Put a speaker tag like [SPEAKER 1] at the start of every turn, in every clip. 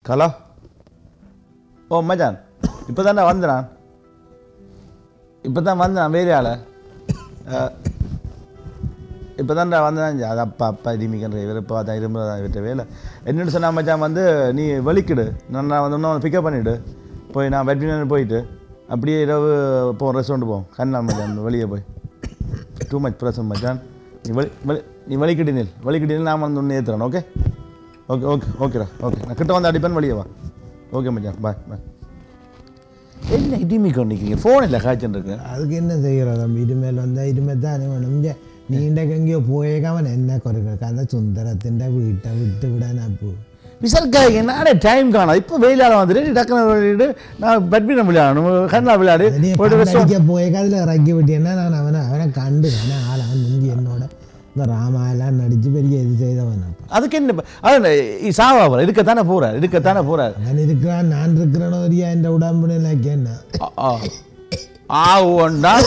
[SPEAKER 1] Hello ஓ மச்சான் இப்போ தானே வந்தேன் இப்போ தான் வந்தேன் வேலையால் இப்போ தான்டா வந்தேன் அது அப்பா அப்பா இருமிக்கின்ற இவர் இப்போ தான் இரும்பு தான் இவர்கிட்ட வேலை என்னென்னு சொன்னா மச்சான் வந்து நீ வலிக்கிடு நான் நான் வந்து இன்னும் பிக்கப் பண்ணிவிடு போய் நான் வெட்டினு போயிட்டு அப்படியே இரவு போவோம் ரெஸ்டாரண்ட் போவோம் கண்ணா மச்சான் வெளியே போய் டூ மச் ப்ரெசன் மச்சான் நீ வலி வலி நீ வலிக்கிட்டு நில் வலிக்கிட்டு நில் நான் வந்து ஒன்று ஏற்றுறேன் ஓகே ஓகே ஓகே ஓகேடா ஓகே நான் கிட்ட வந்து அடிப்பேன் வெளியே வா ஓகே மச்சான் பாய் பாய் என்ன இடிமி கொண்டிருக்கீங்க ஃபோன் இல்லை காய்ச்சல் இருக்கு
[SPEAKER 2] அதுக்கு என்ன செய்கிறோம் தம்பி ഇതുമേൽ വന്ന ഇതുമേ തന്നെ വേണം ഇഞ്ചെ നീണ്ടൊക്കെ എങ്കിയോ പോയേക്കവൻ എന്നെ കുറക്കണം കാരണം സുന്ദരത്തിൻ്റെ വീട്ടെ വിട്ട് വിടാനപ്പോ
[SPEAKER 1] விசாரிக்காதீங்க நானே டைம் காணும் இப்போ வெயிலால வந்துட்டு டக்குனு விளையாடிட்டு நான் பேட்மிண்டன் விளையாடணும் கண்ணா விளையாடி
[SPEAKER 2] നീ
[SPEAKER 1] போயிட்டு restaurant-
[SPEAKER 2] പണ്ടടിക്കാൻ പോയേക്ക അതിൽ ഇറക്കി വിട്ടിയെന്നാ ഞാൻ അവനെ അവനെ കണ്ട് ഞാൻ ആളവൻ മുന്തി എന്നോട് இந்த ராமாயெல்லாம் நடிச்சு பெரிய இது செய்தவன் அப்ப
[SPEAKER 1] அதுக்கு என்ன இப்ப- அது இ- சாவாபுரம் இருக்கத்தானே போறார் இருக்கத்தானே போறார்
[SPEAKER 2] அவன் இருக்கிறான் நான் இருக்கிறேனோ இல்லையா என் உடம்புல என்ன
[SPEAKER 1] ஆ ஒன்றால்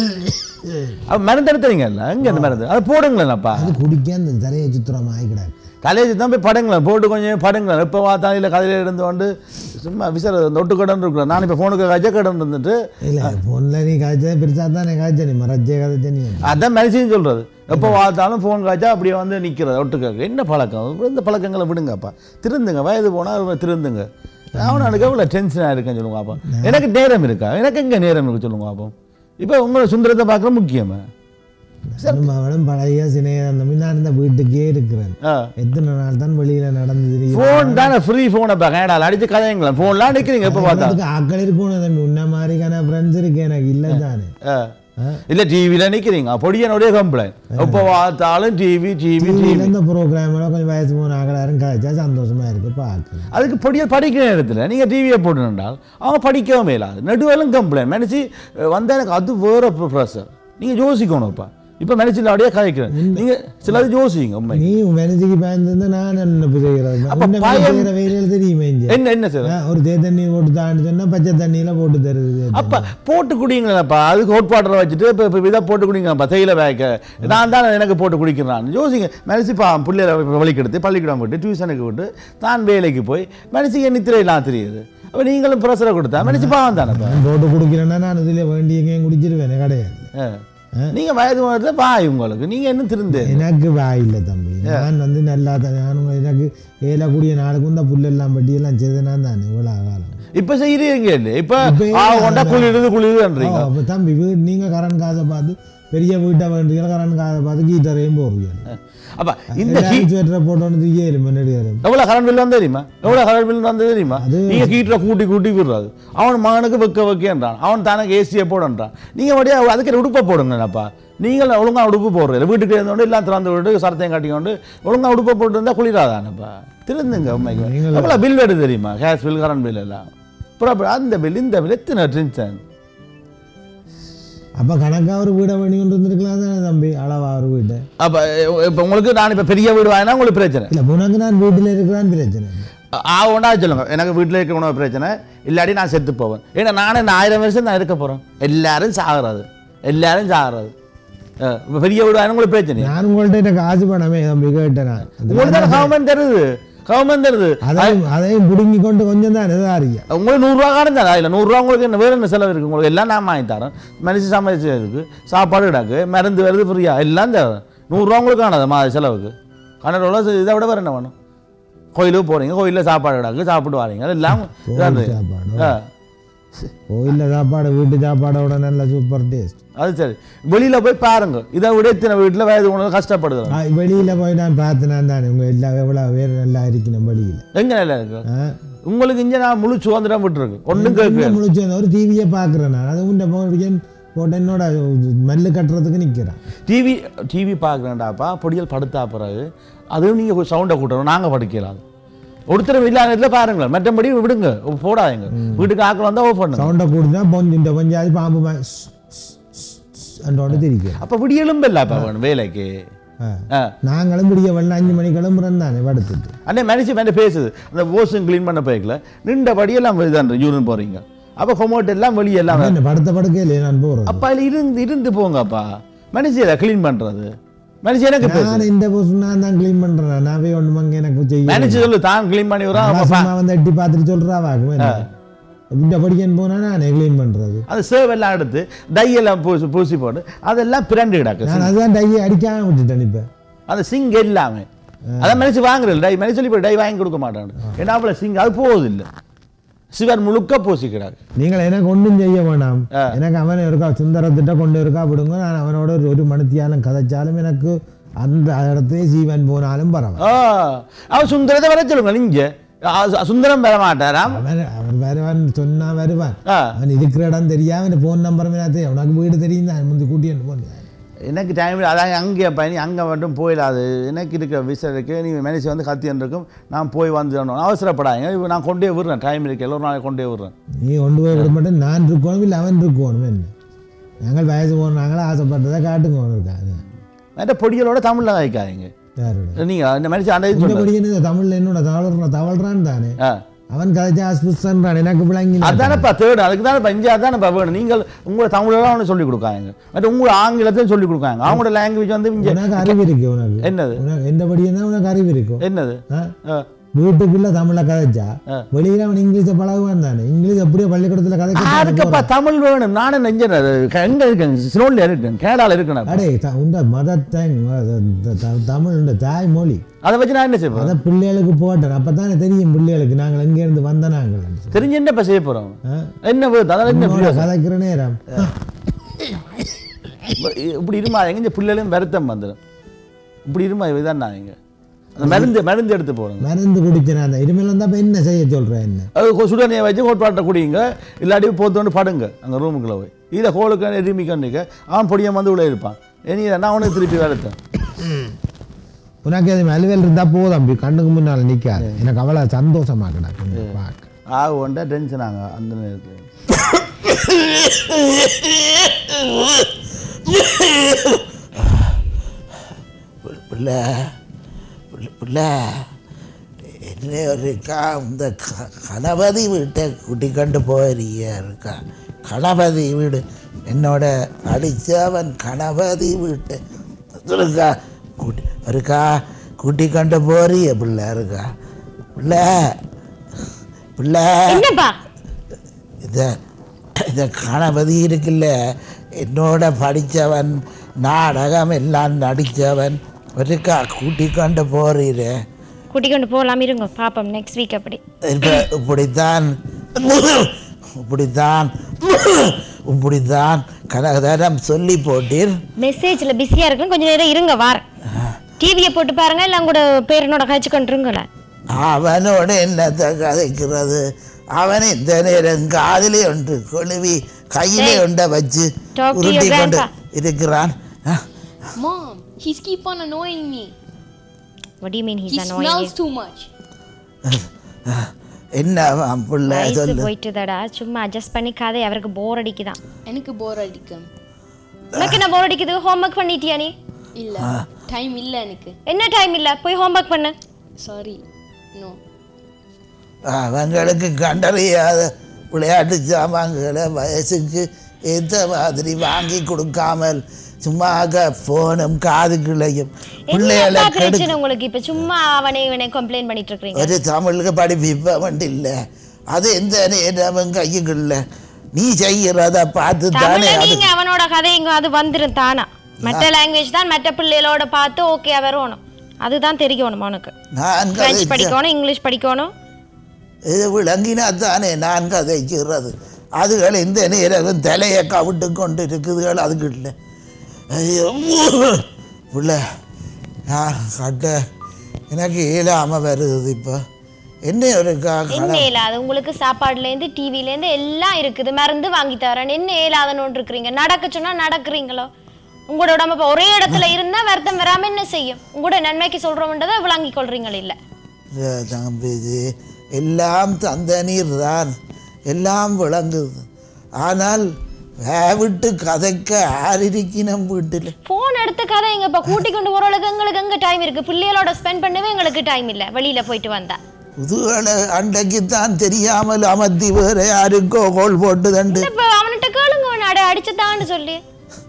[SPEAKER 1] அது மருந்து எடுத்துறீங்கல்ல எங்க அந்த மருந்து அது போடுங்களேன்ப்பா
[SPEAKER 2] அது குடிக்க அந்த தரைய சுத்திரம் ஆகிக்கிறான்
[SPEAKER 1] காலேஜ் தான் போய் படுங்களேன் போட்டு கொஞ்சம் படுங்களேன் இப்போ பார்த்தா இல்லை கதையில் இருந்து கொண்டு சும்மா விசார இந்த ஒட்டு கடன் இருக்கிறேன் நான் இப்போ ஃபோனுக்கு கஜ கடன் இருந்துட்டு
[SPEAKER 2] இல்லை ஃபோனில் நீ காய்ச்சா பெருசாக தானே காய்ச்ச நீ மறைச்சே கதைச்ச நீ
[SPEAKER 1] அதான் மெடிசின் சொல்கிறது எப்போ பார்த்தாலும் ஃபோன் காய்ச்சா அப்படியே வந்து நிற்கிறது ஒட்டுக்காக்கு என்ன பழக்கம் இந்த பழக்கங்களை விடுங்கப்பா திருந்துங்க வயது போனால் திருந்துங்க அவன் எனக்கு எவ்வளோ டென்ஷனாக இருக்கேன்னு சொல்லுங்க அப்போ எனக்கு நேரம் இருக்கா எனக்கு எங்கே நேரம் இருக்கு சொல்லுங்க அப்போ இப்போ உங்களை சுந்தரத்தை பார்க்குற முக்கியமா
[SPEAKER 2] நம்ம அவனும் பழைய சிநேகம் தம்பி நான் இந்த வீட்டுக்கே இருக்கிறேன்
[SPEAKER 1] ஆ
[SPEAKER 2] எத்தனை நாள் தான் வெளியில நடந்து தெரியும்
[SPEAKER 1] ஃபோன் தானே ஃப்ரீ ஃபோனை பார்க்க ஏடால அடிச்சு கதைங்களேன் ஃபோன்லாம் நிற்கிறீங்க எப்போ பார்த்தா
[SPEAKER 2] அதுக்கு ஆக்கள் இருக்கணும் தம்பி உன்ன மாதிரிக்கான ஃப்ரெண்ட்ஸ் இருக்கு எனக்கு இல்லை தானே
[SPEAKER 1] ஆ.
[SPEAKER 2] ஆ.
[SPEAKER 1] இல்ல டிவியில நிக்கிறீங்க பொடியனுடைய கம்ப்ளைண்ட் எப்போ பார்த்தாலும் டிவி டிவி டிவி
[SPEAKER 2] டிவியில் இந்த ப்ரோக்ராமில் கொஞ்சம் வயசு போன ஆக்களாரும் காய்ச்சா சந்தோஷமா இருக்கு பார்க்க
[SPEAKER 1] அதுக்கு பொடியல் படிக்கிற இடத்துல நீங்க டிவியை போட்டுனால் அவங்க படிக்கவும் மேலாது நடுவேலும் கம்ப்ளைண்ட் நினச்சி வந்தா எனக்கு அது வேற ப்ரொஃபஸர் நீங்க யோசிக்கணும்ப்பா இப்போ நினச்சில அப்படியே கதைக்கிறேன் நீங்க சிலது யோசிங்க உண்மை
[SPEAKER 2] நீ வெனஜிக்கு பயந்துருந்து நான் என்ன செய்கிறது
[SPEAKER 1] அப்ப
[SPEAKER 2] உன்னை
[SPEAKER 1] பயம்
[SPEAKER 2] செய்கிற வெயிலில் தெரியுமே இங்க
[SPEAKER 1] என்ன என்ன சார்
[SPEAKER 2] ஆ, ஒரு தே தண்ணி போட்டு தான்னு சொன்னா பச்சை தண்ணியில போட்டு தருது
[SPEAKER 1] அப்ப போட்டு குடிங்களேப்பா அதுக்கு ஹோட் வாட்டரை வச்சுட்டு இப்போ இப்போ இதை போட்டு குடிங்கப்பா தேயிலை பேக்க நான் தான் எனக்கு போட்டு குடிக்கிறான் யோசிங்க மனசுப்பா பிள்ளைகளை வலிக்கெடுத்து பள்ளிக்கூடம் விட்டு டியூஷனுக்கு விட்டு தான் வேலைக்கு போய் மனசுக்கு நித்திரையெல்லாம் தெரியுது அப்போ நீங்களும் ப்ரெஷரை கொடுத்தா மனசு பாவம் தானேப்பா
[SPEAKER 2] நான் போட்டு குடிக்கிறேன்னா நான் இதில் வேண்டிய எங்கேயும் குடிச்சிருவேன் கிடையாது
[SPEAKER 1] ஆ. நீங்க வயது வந்து பாய் உங்களுக்கு நீங்க என்ன திருந்து
[SPEAKER 2] எனக்கு வாய் இல்லை தம்பி நான் வந்து நல்லா தான் நானும் எனக்கு ஏலக்கூடிய நாளுக்கும் இந்த புல்லெல்லாம் பட்டியெல்லாம் செய்தனா தானே இவ்வளோ காலம்
[SPEAKER 1] இப்ப செய்யறீங்க இல்லையா இப்ப
[SPEAKER 2] இப்ப
[SPEAKER 1] ஆ கொண்டா குளிருது குளிருதுன்றீங்க
[SPEAKER 2] ஓ, அப்ப தம்பி வீடு நீங்க கரண்ட் காசை பார்த்து பெரிய வீட்டை வேண்டிய கரண்ட் காசை பார்த்து கீட்டரையும் போடுறீங்க
[SPEAKER 1] அப்ப இந்த heat-
[SPEAKER 2] எல்லாரும் ஸ்வெட்டரை போட்டு வந்து ஏழு மணி நேரம்
[SPEAKER 1] எவ்வளவு கரண்ட் பில் வந்து தெரியுமா எவ்வளவு கரண்ட் பில் வந்து தெரியுமா
[SPEAKER 2] அது-
[SPEAKER 1] நீங்க ஹீட்டரை கூட்டி கூட்டி விடுறாரு அவன் மகனுக்கு வைக்க வைக்கன்றான் அவன் தானே ஏசியை போடன்றான் நீங்க அப்படியே அதுக்கு உடுப்பை போடுங்கப்பா நீங்கள் ஒழுங்கா உடுப்பு போடுறது வீட்டுக்கு இருந்தோண்டு எல்லாம் திறந்து விட்டு சரத்தையும் காட்டிக்கொண்டு ஒழுங்கா உடுப்பை போட்டு இருந்தா குளிராதானப்பா திருந்துங்க உண்மைக்கு
[SPEAKER 2] நீங்கள்
[SPEAKER 1] எவ்வளவு பில் வருது தெரியுமா கேஸ் பில் கரண்ட் பில் எல்லாம் அப்புறம் அந்த பில் இந்த பில் எத்தனை டென்ஷன்
[SPEAKER 2] அப்ப கணக்கா ஒரு வீடை பண்ணி கொண்டு வந்திருக்கலாம் தானே தம்பி அளவா ஒரு வீட்டை
[SPEAKER 1] அப்ப இப்போ உங்களுக்கு நான் இப்ப பெரிய வீடு வாங்கினா உங்களுக்கு பிரச்சனை
[SPEAKER 2] இல்ல உனக்கு நான் வீட்டில் இருக்கிறான் பிரச்சனை இல்லை.
[SPEAKER 1] ஆ ஒன்றா சொல்லுங்க எனக்கு வீட்டில் இருக்க உணவு பிரச்சனை இல்லாட்டி நான் செத்து போவேன் ஏன்னா நானே இந்த ஆயிரம் வருஷம் நான் இருக்க போகிறேன் எல்லாரும் சாகிறது எல்லாரும் சாகிறது இப்போ பெரிய வீடு வாங்கினா உங்களுக்கு பிரச்சனை
[SPEAKER 2] நான் உங்கள்ட்ட எனக்கு காசு பணமே தம்பி கேட்டேன் நான்
[SPEAKER 1] உங்களுக்கு தானே கவர்மெண்ட் தருது கவர்மெண்ட் தருது
[SPEAKER 2] அதையும் அதையும் பிடுங்கி கொண்டு கொஞ்சம் தான் இதாரியா
[SPEAKER 1] உங்களுக்கு நூறுரூவா காணும் தானே இல்லை நூறுரூவா உங்களுக்கு என்ன வேறு என்ன செலவு இருக்குது உங்களுக்கு எல்லாம் நான் வாங்கி தரேன் மனுஷன் சமைச்சதுக்கு சாப்பாடு கிடாக்கு மருந்து வருது ஃப்ரீயா எல்லாம் தரேன் நூறுரூவா உங்களுக்கு காணாது மா செலவுக்கு கன்னட ரூபா இதை விட வேறு என்ன வேணும் கோயிலுக்கு போகிறீங்க கோயிலில் சாப்பாடு கிடாக்கு சாப்பிட்டு வரீங்க எல்லாம் இதான் இருக்கு.
[SPEAKER 2] சாப்பாடு
[SPEAKER 1] ஆ
[SPEAKER 2] கோயிலில் சாப்பாடு வீட்டு சாப்பாடோட நல்ல சூப்பர் டேஸ்ட்
[SPEAKER 1] அது சரி வெளியில போய் பாருங்க இதை விட இத்தனை வீட்டில் வயது உணவு கஷ்டப்படுது
[SPEAKER 2] வெளியில போய் நான் பார்த்தேன் தானே உங்க எல்லா எவ்வளோ பேர் நல்லா இருக்கணும் வெளியில
[SPEAKER 1] எங்க நல்லா இருக்கு
[SPEAKER 2] ஆ?
[SPEAKER 1] உங்களுக்கு இங்க நான் முழு சுதந்திரம் விட்டுருக்கு ஒன்றும் கேட்க
[SPEAKER 2] இன்னும் முழிச்சு வந்த ஒரு டிவியை பார்க்குறேன் நான் அது உண்ட போய் போட்டு என்னோட மல்லு கட்டுறதுக்கு நிற்கிறேன்
[SPEAKER 1] டிவி டிவி பார்க்குறேன்டாப்பா பொடியல் படுத்தா பிறகு அதுவும் நீங்கள் சவுண்டை கூட்டணும் நாங்கள் படிக்கலாம் ஒருத்தர் இல்லாத இடத்துல பாருங்களேன் மற்றபடி விடுங்க போடாதீங்க வீட்டுக்கு ஆக்கள் வந்தால் ஓஃப் பண்ணுங்க
[SPEAKER 2] சவுண்டை கூட்டினா பொஞ்சு இந்த பஞ்சாதி பாம்பு மா- ஸ், ஸ், ஸ், ஸ் அன்றோட திரிக்கிறேன்
[SPEAKER 1] அப்போ விடியலும் இல்லைப்பா வேணும் வேலைக்கு
[SPEAKER 2] ஆ.
[SPEAKER 1] ஆ
[SPEAKER 2] நாங்களும் பிடிக்க வரல அஞ்சு மணி கிளம்புறேன் தானே படுத்துட்டு
[SPEAKER 1] அண்ணே மனுஷன் மேலே பேசுது அந்த ஓஸும் க்ளீன் பண்ண போய்க்கல நின்றபடியெல்லாம் இதுதான் யூரின் போகிறீங்க அப்போ கொமோட் எல்லாம் வெளியெல்லாம்
[SPEAKER 2] என்ன படுத்த படுக்கையிலே நான் போகிறேன்
[SPEAKER 1] அப்பா இதுல இருந்து இருந்து போங்கப்பா மனுஷியலை க்ளீன் பண்ணுறது மனுஷன் எனக்கு பேசு
[SPEAKER 2] நான் இந்த புதுசு நான் தான் க்ளீன் பண்றேன் நான் போய் ஒன்று அங்கே எனக்கு செய்ய
[SPEAKER 1] மனுஷன் சொல்லு தான் க்ளீன் பண்ணி வரான்
[SPEAKER 2] நான் சும்மா வந்து எட்டி பார்த்துட்டு சொல்றாவாக்கும் என்ன இந்த படிக்கன்னு போனா நான் க்ளீன் பண்றது
[SPEAKER 1] அது சேவெல்லாம் எடுத்து டையெல்லாம் பூசி பூசி போட்டு அதெல்லாம் பிரண்டு கிடக்கு
[SPEAKER 2] நான் அதுதான் டையை அடிக்காம விட்டுட்டேன் இப்ப
[SPEAKER 1] அந்த சிங் எல்லாமே அதான் மனுஷன் வாங்குறல டை மனுஷன் சொல்லி டை வாங்கி கொடுக்க மாட்டான் ஏன்னா அவ்வளோ சிங் அது போகுது இல்லை சிவன் முழுக்க பூசி கிடக்கு
[SPEAKER 2] நீங்கள் எனக்கு ஒன்றும் செய்ய வேண்டாம்
[SPEAKER 1] ஆ.
[SPEAKER 2] எனக்கு அவன் இருக்கா சுந்தரத்திட்ட கொண்டு இருக்கா விடுங்க நான் அவனோட ஒரு ஒரு மணித்தியாலும் கதைச்சாலும் எனக்கு அந்த இடத்துல ஜீவன் போனாலும் பரவாயில்ல
[SPEAKER 1] ஆ அவன் சுந்தரத்தை வர சொல்லுங்க நீங்க ஆ, சு- சுந்தரம் வர மாட்டாராம்
[SPEAKER 2] அவன் அவர் வருவான் சொன்னா வருவான்
[SPEAKER 1] ஆ
[SPEAKER 2] அவன் இருக்கிற இடம் தெரியாம இந்த ஃபோன் நம்பர் தெரியும் உனக்கு வீடு தெரியும் தான் முந்தி கூட்டிட்டு போனேன்
[SPEAKER 1] எனக்கு டைம் அதான் அங்கே பயணி அங்கே மட்டும் போயிடாது எனக்கு இருக்கிற விசை இருக்கு நீ மேனேஜ் வந்து கத்தியன் இருக்கும் நான் போய் வந்துடணும் அவசரப்படாங்க இப்போ நான் கொண்டே விடுறேன் டைம் இருக்கு எல்லோரும் நாளைக்கு கொண்டே விடுறேன்
[SPEAKER 2] நீ கொண்டு போய் விட மாட்டேன் நான் இருக்கணும் இல்லை அவன் இருக்கணும் என்ன நாங்கள் வயசு போனாங்களா ஆசைப்பட்டதை காட்டுங்க இருக்காங்க
[SPEAKER 1] மற்ற பொடிகளோட தமிழில் வைக்காதீங்க
[SPEAKER 2] யாரோட
[SPEAKER 1] நீங்கள் இந்த மனுஷன் அந்த இது
[SPEAKER 2] இந்த
[SPEAKER 1] சொல்லுங்க
[SPEAKER 2] படிக்கிறது தமிழ்ல என்னோட தவழ்றான் தவழ்றான் தானே
[SPEAKER 1] ஆ
[SPEAKER 2] அவன் கதைச்சா ஆஸ்புஸ்தான் எனக்கு விளங்கி
[SPEAKER 1] அதானப்பா தேடு அதுக்கு தானே இங்கே அதானப்பா வேணும் நீங்கள் உங்களை தமிழெல்லாம் ஒன்று சொல்லிக் கொடுக்காங்க மற்ற உங்களை ஆங்கிலத்தையும் சொல்லிக் கொடுக்காங்க அவங்களோட லாங்குவேஜ் வந்து இங்கே
[SPEAKER 2] உனக்கு அறிவு இருக்கு உனக்கு
[SPEAKER 1] என்னது
[SPEAKER 2] உனக்கு எந்த படியும் உனக்கு அறிவு இருக்கும்
[SPEAKER 1] என்னது
[SPEAKER 2] ஆ?
[SPEAKER 1] ஆ
[SPEAKER 2] வீட்டுக்குள்ள தமிழை கதைச்சா
[SPEAKER 1] ஆ.
[SPEAKER 2] வெளியில அவன் இங்கிலீஷை பழகுவான் தானே இங்கிலீஷ் அப்படியே பள்ளிக்கூடத்துல கதைக்க
[SPEAKER 1] அதுக்கப்பா தமிழ் வேணும் நானே நெஞ்ச எங்கே இருக்கேன் சினோலில் இருக்கேன் கேரளாவில் இருக்கேன்
[SPEAKER 2] அடே த- உண்ட மதத்தை தமிழ் உண்ட தாய்மொழி
[SPEAKER 1] அதை வச்சு நான் என்ன செய்வேன்
[SPEAKER 2] அதை பிள்ளைகளுக்கு போட்டேன் அப்பதானே தெரியும் பிள்ளைகளுக்கு நாங்கள் எங்க இருந்து வந்த நாங்கள்
[SPEAKER 1] தெரிஞ்சு என்ன இப்போ செய்ய போகிறோம்
[SPEAKER 2] ஆ?
[SPEAKER 1] என்ன வேறு அதெல்லாம் என்ன
[SPEAKER 2] உன்னோட கதைக்கிற நேரம்
[SPEAKER 1] இப்படி இருமா எங்க பிள்ளைகளும் வருத்தம் வந்துடும் இப்படி இருமா இதுதான் நான் இங்க அந்த மருந்து மருந்து எடுத்து போடுங்க
[SPEAKER 2] மருந்து குடிச்சேன் அந்த இனிமேல் வந்தா அப்ப என்ன செய்ய சொல்றேன் என்ன
[SPEAKER 1] அது கொ- சுடுதண்ணியை வச்சு ஹோட்வாட்டை குடிங்க இல்லாட்டி போத்தோண்டு படுங்க அங்கே ரூமுக்குள்ளே போய் இதை ஹோலுக்கு எரிமிக்கன்னிக்க அவன் பொடியை வந்து உள்ளே இருப்பான் இனி நான் அவனுக்கு திருப்பி வருத்தேன்
[SPEAKER 2] உனக்கு அது அலுவல் இருந்தா போதும் அப்படி கண்ணுக்கு முன்னால நிக்காது எனக்கு அவ்வளோ சந்தோஷமா கிடக்கு பார்க்க
[SPEAKER 1] ஆக ஒன்றா டென்ஷன் ஆங்க அந்த நேரத்தில்
[SPEAKER 3] பிள்ளை பிள்ளை- பிள்ளை என்ன இருக்கா இந்த க- கணபதி வீட்டை கூட்டிக்கொண்டு போறிய இருக்கா கணபதி வீடு என்னோட அடித்தவன் கணபதி வீட்டு இருக்கா கூட்டி இருக்கா கூட்டிக்கொண்டு போறிய பிள்ளை இருக்கா பிள்ளை பிள்ளை
[SPEAKER 4] என்னப்பா
[SPEAKER 3] இந்த இந்த கணபதி இருக்குல்ல என்னோட படித்தவன் நாடகம் எல்லாம் நடித்தவன் ஒருக்கா கூட்டிக்கொண்டு போறீரே
[SPEAKER 4] கூட்டிக் கொண்டு போகலாம் இருங்க பாப்போம் நெக்ஸ்ட் வீக் அப்படி
[SPEAKER 3] இப்ப இப்படித்தான் இப்படித்தான் இப்படித்தான் கனகதரம் சொல்லி போட்டீர்
[SPEAKER 4] மெசேஜ்ல பிஸியா இருக்குன்னு கொஞ்ச நேரம் இருங்க வார டிவியை போட்டு பாருங்க இல்ல உங்களோட பேரனோட கழிச்சு கொண்டுருங்களேன்
[SPEAKER 3] அவனோட என்னத்தை கதைக்கிறது அவன் இந்த நேரம் காதிலே ஒன்று கொழுவி கையிலே ஒன்றை வச்சு
[SPEAKER 4] Talk to your
[SPEAKER 3] உருட்டி கொண்டு
[SPEAKER 4] grandpa.
[SPEAKER 3] இருக்கிறான் அஹ்,
[SPEAKER 5] Mom, he's keep on annoying me.
[SPEAKER 4] what do you mean he's
[SPEAKER 5] He
[SPEAKER 4] annoying
[SPEAKER 5] smells
[SPEAKER 4] you
[SPEAKER 5] too much.
[SPEAKER 3] என்ன அவன் பிள்ளை
[SPEAKER 4] வயசு
[SPEAKER 3] சொல்லு
[SPEAKER 4] போயிட்டுதடா சும்மா அட்ஜஸ்ட் பண்ணிக்காதே அவருக்கு போர் அடிக்குதான்
[SPEAKER 5] எனக்கு போர் அடிக்கும்
[SPEAKER 4] உனக்கு என்ன போர் அடிக்குது ஹோம்ஒர்க் பண்ணிட்டியா நீ
[SPEAKER 5] இல்ல டைம் இல்ல எனக்கு
[SPEAKER 4] என்ன டைம் இல்ல போய் ஹோம்ஒர்க் பண்ணு
[SPEAKER 5] சாரி நோ
[SPEAKER 3] அவங்களுக்கு கண்டறியாத விளையாட்டு சாமான்களை வயசுக்கு ஏற்ற மாதிரி வாங்கி கொடுக்காமல் சும்மாக போனும் காதுகளையும்
[SPEAKER 4] என்ன
[SPEAKER 3] பிள்ளைகளை
[SPEAKER 4] அப்பா
[SPEAKER 3] கெடு
[SPEAKER 4] பிரச்சனை உங்களுக்கு இப்ப சும்மா அவனை இவனை கம்ப்ளைண்ட் பண்ணிட்டு இருக்கீங்க
[SPEAKER 3] ஒரு தமிழுக்கு படிப்பிப்பவன் இல்லை அது எந்த நேரமும் கையுக்குள்ள நீ செய்கிறத பார்த்து தானே
[SPEAKER 4] தமிழ்ல
[SPEAKER 3] அது
[SPEAKER 4] நீங்க அவனோட கதை இங்க அது வந்துரும் தானா மற்ற லாங்குவேஜ் தான் மற்ற பிள்ளைகளோட பார்த்து ஓகே வரணும் அதுதான் தெரியணும் உனக்கு
[SPEAKER 3] நான்
[SPEAKER 4] பிரெஞ்சு
[SPEAKER 3] கதை
[SPEAKER 4] படிக்கணும் இங்கிலீஷ் படிக்கணும்
[SPEAKER 3] இது விளங்கினா தானே நான் கதைக்கிறது அதுகள் இந்த நேரம் தலையை கவிட்டு கொண்டு இருக்குதுகள் அதுக்கு இல்லை ஐயோ பிள்ளை நான் கட்ட எனக்கு இயலாமல் வருது இப்போ என்ன ஒரு கா-
[SPEAKER 4] என்ன இயலாது உங்களுக்கு சாப்பாடுல இருந்து டிவில இருந்து எல்லாம் இருக்குது மருந்து வாங்கி தரேன் என்ன இயலாதன்னு இருக்கிறீங்க நடக்க சொன்னா நடக்கிறீங்களோ உங்களோட உடம்பு இப்ப ஒரே இடத்துல இருந்தா வருத்தம் வராம என்ன செய்யும் உங்களோட நன்மைக்கு சொல்றோம்ன்றதை விளங்கி கொள்றீங்களா இல்ல
[SPEAKER 3] இந்த தம்பி இது எல்லாம் தந்த நீர் தான் எல்லாம் விளங்குது ஆனால் விட்டு கதைக்க யார் இருக்கணும் வீட்டில்
[SPEAKER 4] போன் எடுத்து கதை இங்க இப்ப கூட்டி கொண்டு போறவளுக்கு எங்களுக்கு எங்க டைம் இருக்கு பிள்ளைகளோட ஸ்பெண்ட் பண்ணவே எங்களுக்கு டைம் இல்ல வெளியில போயிட்டு வந்தா
[SPEAKER 3] புதுகளை அன்றைக்கு தான் தெரியாமல் அமர்த்தி வேற யாருக்கோ கோல் போட்டு தண்டு
[SPEAKER 4] இப்ப அவன்கிட்ட கேளுங்க அவன் அட அடிச்சுதான்னு சொல்லி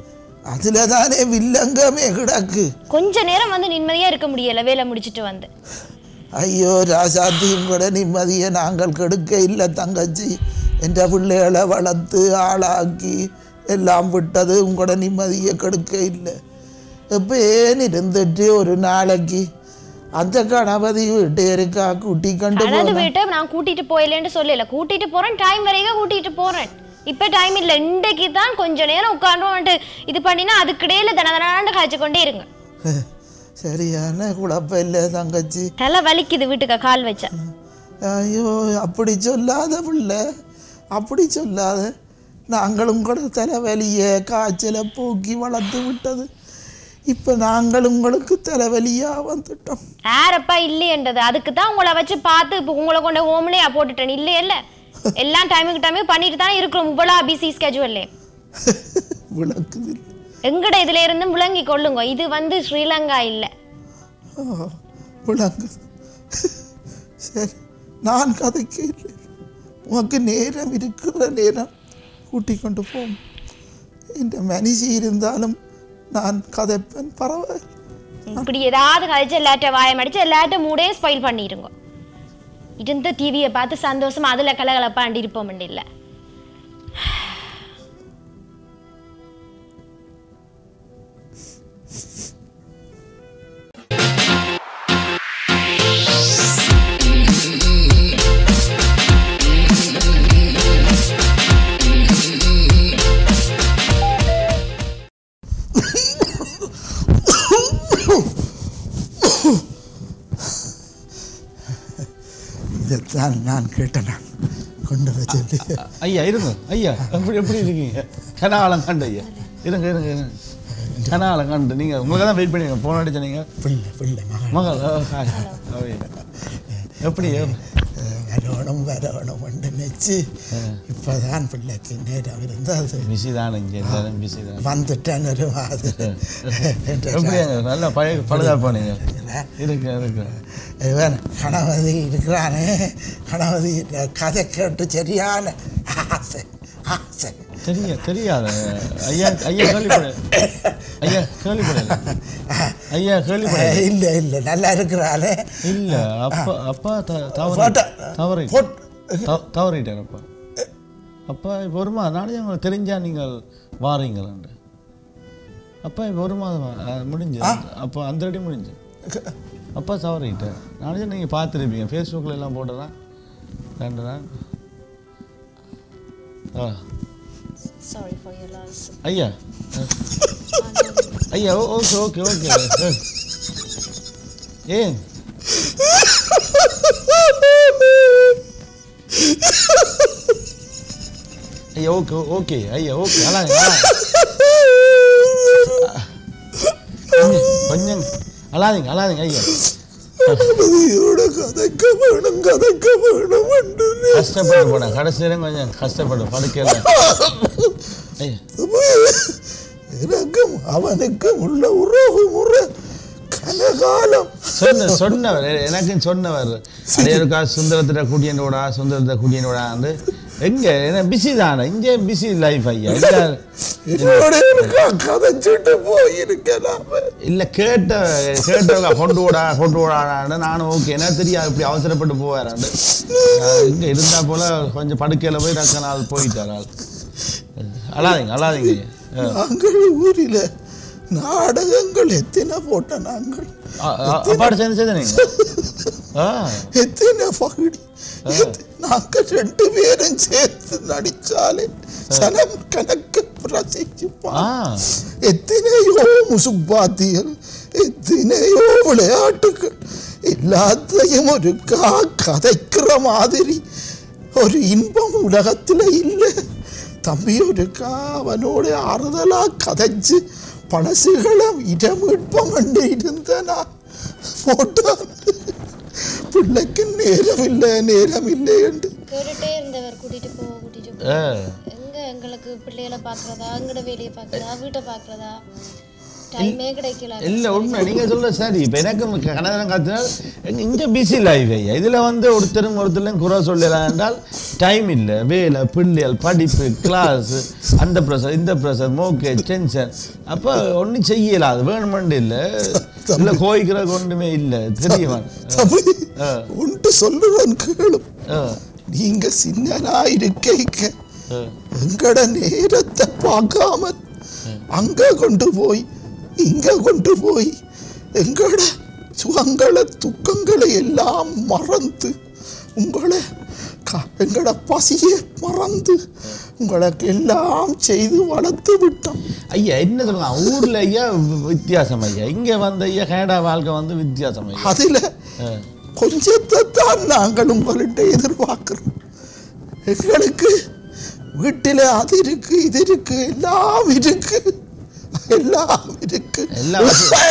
[SPEAKER 3] அதில் தானே வில்லங்கமே கிடக்கு
[SPEAKER 4] கொஞ்ச நேரம் வந்து நிம்மதியா இருக்க முடியல வேலை முடிச்சிட்டு வந்து
[SPEAKER 3] ஐயோ ராசாத்தியும் கூட நிம்மதியை நாங்கள் கெடுக்க இல்லை தங்கச்சி என்ற பிள்ளைகளை வளர்த்து ஆளாக்கி எல்லாம் விட்டது உங்களோட நிம்மதியை கெடுக்க இல்லை இப்போ ஏன் இருந்துட்டு ஒரு நாளைக்கு அந்த கணபதி வீட்டு இருக்கா கூட்டி கண்டு
[SPEAKER 4] அதாவது
[SPEAKER 3] போனா
[SPEAKER 4] வீட்டை நான் கூட்டிட்டு போயிலேன்னு சொல்லல கூட்டிட்டு போறேன் டைம் வரைக்கும் கூட்டிட்டு போறேன் இப்ப டைம் இல்ல இன்றைக்கு தான் கொஞ்ச நேரம் உட்காந்து வந்துட்டு இது பண்ணினா அதுக்கிடையில தன தனாண்டு காய்ச்சி கொண்டே இருங்க
[SPEAKER 3] சரியான குழப்பம் இல்லை தங்கச்சி
[SPEAKER 4] தலை வலிக்குது வீட்டுக்கு கால் வச்சா
[SPEAKER 3] ஐயோ அப்படி சொல்லாத பிள்ளை அப்படி சொல்லாத நாங்களும் கூட தலைவலியை காய்ச்சலை போக்கி வளர்த்து விட்டது இப்போ நாங்கள் உங்களுக்கு தலைவலியாக வந்துட்டோம்
[SPEAKER 4] யாரப்பா இல்லையன்றது அதுக்கு தான் உங்களை வச்சு பார்த்து இப்போ உங்களை கொண்டு ஹோம்லேயே போட்டுட்டேன் இல்லையே இல்ல எல்லாம் டைமுக்கு டைமுக்கு பண்ணிட்டு தானே இருக்கிறோம் இவ்வளோ பிசி ஸ்கெஜுவல்லே
[SPEAKER 3] விளக்குது
[SPEAKER 4] எங்கட இதுல இருந்து விளங்கி கொள்ளுங்க இது வந்து ஸ்ரீலங்கா இல்ல
[SPEAKER 3] ஆ, விளங்குது சரி நான் கதைக்க இல்லை உனக்கு நேரம் இருக்கிற நேரம் கூட்டி கொண்டு போம் இந்த மனுஷி இருந்தாலும் நான் கதைப்பேன் பரவாயில்லை
[SPEAKER 4] இப்படி ஏதாவது கழிச்சு எல்லாட்ட வாயம் அடிச்சு எல்லாட்ட மூடையும் ஸ்பாயில் பண்ணிடுங்க இருந்த டிவியை பார்த்து சந்தோஷமா அதுல கலகலப்பாண்டி இருப்போம் இல்ல
[SPEAKER 3] இதைத்தான் நான் கேட்டேன் நான் கொண்டு வர சொல்லி
[SPEAKER 1] ஐயா இருங்க ஐயா எப்படி எப்படி இருக்கீங்க கனாலம் கண்டு ஐயா இருங்க இருங்க இருங்க கனாலம் கண்டு நீங்கள் உங்களுக்கு தான் வெயிட் பண்ணி ஃபோன் அடிச்ச நீங்கள்
[SPEAKER 3] பிள்ளை பிள்ளை மகன்
[SPEAKER 1] மகள் ஆ, ஹாய். ஓ, ஐயா. எப்படி
[SPEAKER 3] வரணும் வரணும் ஒன்று நினச்சி இப்போதான் பிள்ளைக்கு நேரம் இருந்தது
[SPEAKER 1] பிஸி தான் இங்கே எல்லாரும் பிஸி தான்
[SPEAKER 3] வந்துட்டேன் ஒரு மாதிரி
[SPEAKER 1] எப்படி அங்க நல்லா பழைய பழுதா போனீங்க இருக்கு இருக்கு
[SPEAKER 3] இவன் கணவதி இருக்கிறானே கணவதி கதை கேட்டு சரியான ஆசை ஆசை
[SPEAKER 1] தெரிய தெரியாது ஐயா ஐயா கேள்விப்பட ஐயா கேள்விப்படல ஐயா கேள்விப்படல
[SPEAKER 3] இல்லை இல்லை நல்லா இருக்கிறாளே
[SPEAKER 1] இல்ல அப்பா அப்பா த- தவறி
[SPEAKER 3] போட்டோ.
[SPEAKER 1] தவறி
[SPEAKER 3] போட்-
[SPEAKER 1] தவ- தவறிட்டார் அப்பா அப்பா இப்போ ஒரு மாதம் நாளைக்கு உங்களுக்கு தெரிஞ்சா நீங்கள் வாரீங்களாண்டு அப்பா இப்போ ஒரு மாதம் அஹ், முடிஞ்சு அப்போ அந்த அடி முடிஞ்சு அப்பா தவறிட்டார் நாளைக்கு நீங்கள் பார்த்துருப்பீங்க ஃபேஸ்புக்கில் எல்லாம் போட்டதான் கண்டுதா ஆ
[SPEAKER 5] Sorry for your loss.
[SPEAKER 1] ஐயா ஐயா ஓ- ஓகே ஓகே ஓகே ஏன் ஐயா ஓகே ஓகே ஐயா ஓகே அழாங்க கொஞ்சம் அழாதீங்க அழாதீங்க ஐயா
[SPEAKER 3] கணவதியோட கதைக்க வேணும் கதைக்க வேணும் என்று
[SPEAKER 1] கஷ்டப்பட்டு போனேன் கடைசியிலும் கொஞ்சம் கஷ்டப்பட்டு படுக்கல ஐயா
[SPEAKER 3] எனக்கும் அவனுக்கும் உள்ள உறவு முறை கனகாலம்
[SPEAKER 1] சொன்ன சொன்னவர் எ- எனக்கும் சொன்னவர் அடையருக்கா சுந்தரத்திட்ட கூட்டியனோடா சுந்தரத்தை கூட்டியனோடான்னு எங்க என்ன பிஸி தானே இங்கே பிஸி லைஃப் ஐயா இல்ல
[SPEAKER 3] என்னோட இருக்கா கதைச்சிட்டு போயிருக்கலாம்
[SPEAKER 1] இல்ல கேட்ட கேட்டவங்க கொண்டு ஓடா கொண்டு ஓடான்னு நானும் ஓகே என்ன தெரியாது இப்படி அவசரப்பட்டு போவாராண்டு அஹ் இங்க இருந்தா போல கொஞ்சம் படுக்கையில போய் ரக்க நாள் போயிட்டார் ஆள் அழாதீங்க அழாதீங்க ஐயா. அஹ்
[SPEAKER 3] நாங்கள் ஊரில் நாடகங்கள் எத்தனை போட்ட நாங்கள்
[SPEAKER 1] அ- அ- அப்பாட்ட சேர்ந்து சேர்ந்து நீங்க ஆ
[SPEAKER 3] எத்தனை பகுடி நாங்கள் ரெண்டு பேரும் சேர்த்து நடிச்சாலே சனம் கணக்கு ரசிச்சுப்பான்
[SPEAKER 1] ஆ
[SPEAKER 3] எத்தனையோ முசுப்பாத்திகள் எத்தனையோ விளையாட்டுகள் எல்லாத்தையும் ஒரு கா கதைக்கிற மாதிரி ஒரு இன்பம் உலகத்தில் இல்லை தம்பி ஒரு கா அவனோட ஆறுதலா கதைச்சு பழசுகளை இடமிட்பம் என்று இருந்தனா போட்டான் பிள்ளைக்கு நேரம் இல்லை நேரம் இல்லை என்று
[SPEAKER 4] கேட்டுட்டே இருந்தவர் கூட்டிட்டு போ கூட்டிட்டு போ
[SPEAKER 1] ஆ
[SPEAKER 4] எங்க எங்களுக்கு பிள்ளைகளை பாக்குறதா எங்கட வேலையை பாக்குறதா வீட்டை பாக்குறதா
[SPEAKER 5] டைமே கிடைக்கல
[SPEAKER 1] இல்ல உண்மை நீங்க சொல்ற சரி இப்ப எனக்கு கனதனம் காத்தினால் இங்க பிஸி லைஃப் ஐயா இதுல வந்து ஒருத்தரும் ஒருத்தரும் குறை சொல்லலாம் என்றால் டைம் இல்ல வேலை பிள்ளைகள் படிப்பு கிளாஸ் அந்த ப்ரெஷர் இந்த ப்ரெஷர் மோக்கே டென்ஷன் அப்ப ஒண்ணும் செய்யல அது வேணுமெண்டு இல்ல இல்ல கோயிக்கிற ஒன்றுமே இல்ல தெரியுமா
[SPEAKER 3] தம்பி
[SPEAKER 1] ஆ.
[SPEAKER 3] உண்டு சொல்லுவேன் கேளும்
[SPEAKER 1] ஆ,
[SPEAKER 3] நீங்க சின்னனா இருக்க
[SPEAKER 1] ஆ.
[SPEAKER 3] எங்கட நேரத்தை பார்க்காம அங்க கொண்டு போய் இங்க கொண்டு போய் எங்கட சுகங்களை துக்கங்களை எல்லாம் மறந்து உங்களை க- எங்கட பசியை மறந்து உங்களுக்கு எல்லாம் செய்து வளர்த்து விட்டோம்
[SPEAKER 1] ஐயா என்ன சொல்லலாம் ஊர்ல ஐயா வித்தியாசம் ஐயா இங்க வந்த ஐயா கனடா வாழ்க்கை வந்து வித்தியாசம் ஐயா
[SPEAKER 3] அதுல
[SPEAKER 1] ஆ.
[SPEAKER 3] கொஞ்சத்தை தான் நாங்கள் உங்கள்கிட்ட எதிர்பார்க்கிறோம் எங்களுக்கு வீட்டில் அது இருக்கு இது இருக்கு எல்லாம் இருக்கு எல்லாம் இருக்கு
[SPEAKER 1] எல்லாம்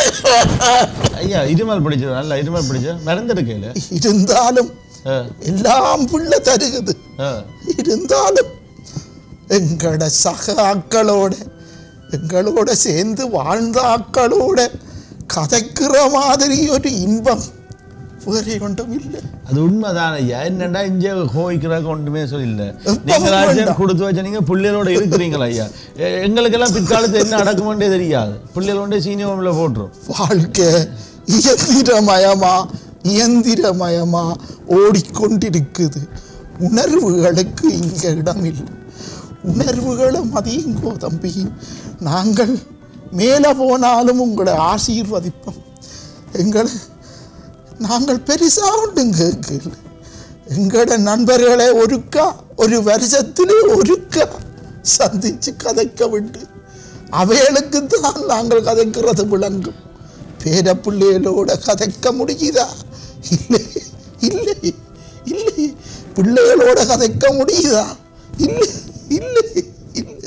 [SPEAKER 1] ஐயா இருமல் பிடிச்சது நல்லா இருமல் பிடிச்சது மருந்து எடுக்கல
[SPEAKER 3] இருந்தாலும்
[SPEAKER 1] ஆ,
[SPEAKER 3] எல்லாம் புள்ள தருகுது
[SPEAKER 1] ஆ.
[SPEAKER 3] இருந்தாலும் எங்களோட சக ஆக்களோட எங்களோட சேர்ந்து வாழ்ந்த ஆக்களோட கதைக்கிற மாதிரி ஒரு இன்பம் வேற ஒன்றும் இல்லை
[SPEAKER 1] அது உண்மைதான் ஐயா என்னடா இங்கே கோவிக்கிறதுக்கு ஒன்றுமே சொல்லல
[SPEAKER 3] எப்பவும்
[SPEAKER 1] நீங்களாச்சும்
[SPEAKER 3] வேண்டாம்.
[SPEAKER 1] கொடுத்து வச்ச நீங்க பிள்ளைகளோட இருக்கிறீங்களா ஐயா எ- எங்களுக்கெல்லாம் பிற்காலத்தில் என்ன நடக்குமென்றே தெரியாது பிள்ளைகளோட சீனியமில் போட்டுரும்
[SPEAKER 3] வாழ்க்கை இயந்திரமயமா இயந்திரமயமா ஓடிக்கொண்டிருக்குது உணர்வுகளுக்கு இங்க இடம் இல்லை உணர்வுகளை மதியுங்கோ தம்பி நாங்கள் மேலே போனாலும் உங்களை ஆசீர்வதிப்போம் எங்களை நாங்கள் பெருசா உண்டும் கேட்கல எங்களோட நண்பர்களை ஒருக்கா ஒரு வருஷத்திலே ஒருக்கா சந்திச்சு கதைக்க விட்டு அவைகளுக்கு தான் நாங்கள் கதைக்கிறது விளங்கும் பேர பிள்ளைகளோட கதைக்க முடியுதா இல்லை இல்லை இல்லை பிள்ளைகளோட கதைக்க முடியுதா இல்லை இல்லை இல்லை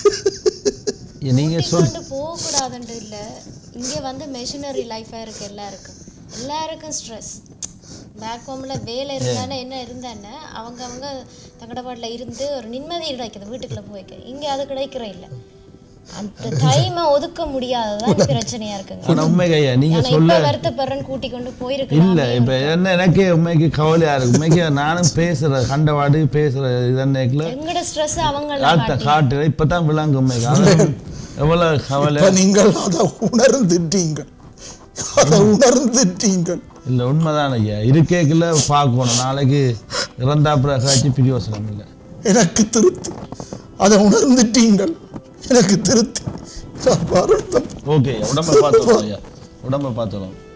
[SPEAKER 1] நீங்க சொல்
[SPEAKER 5] கொண்டு போக கூடாதுன்ட்டு இல்ல இங்க வந்து மெஷினரி லைஃபா இருக்கு எல்லாருக்கும் எல்லாருக்கும் ஸ்ட்ரெஸ் பேக் ஹோம்ல வேலை இருந்தானே என்ன இருந்தானே அவங்க அவங்க தங்கட பாட்டில் இருந்து ஒரு நிம்மதி கிடைக்குது வீட்டுக்குள்ள போய்க்க இங்க அது கிடைக்கிற இல்ல அந்த டைமை ஒதுக்க முடியாததான் பிரச்சனையா இருக்குங்க
[SPEAKER 1] ஆனா உண்மை ஐயா நீங்க
[SPEAKER 5] ஆனா
[SPEAKER 1] சொல்ல
[SPEAKER 5] இப்ப வருத்தப்படுறேன் கூட்டி கொண்டு போயிருக்கலாம்
[SPEAKER 1] இல்ல இப்ப என்ன எனக்கே உண்மைக்கு கவலையா இருக்கு உண்மைக்கு நானும் பேசுற கண்டவாடு பேசுற இதன்னைக்குல
[SPEAKER 5] எங்கட ஸ்ட்ரெஸ் அவங்கள
[SPEAKER 1] காட்ட காட்டு இப்பதான் விளங்கும் உண்மைக்கு அதான் எவ்வளவு கவலை
[SPEAKER 3] இப்ப நீங்கள் அதை உணர்ந்துட்டீங்கள் அதை உணர்ந்துட்டீங்கள்
[SPEAKER 1] இல்ல உண்மைதான் ஐயா இருக்கேக்குள்ள பார்க்கணும் நாளைக்கு இறந்தா பிறகாச்சும் பிரியோசனம் இல்லை
[SPEAKER 3] எனக்கு திருப்தி அதை உணர்ந்துட்டீங்கள் எனக்கு திருப்தி நான் வருத்தம்
[SPEAKER 1] ஓகே உடம்ப பார்த்துக்கலாம் ஐயா உடம்ப பார்த்துக்கலாம்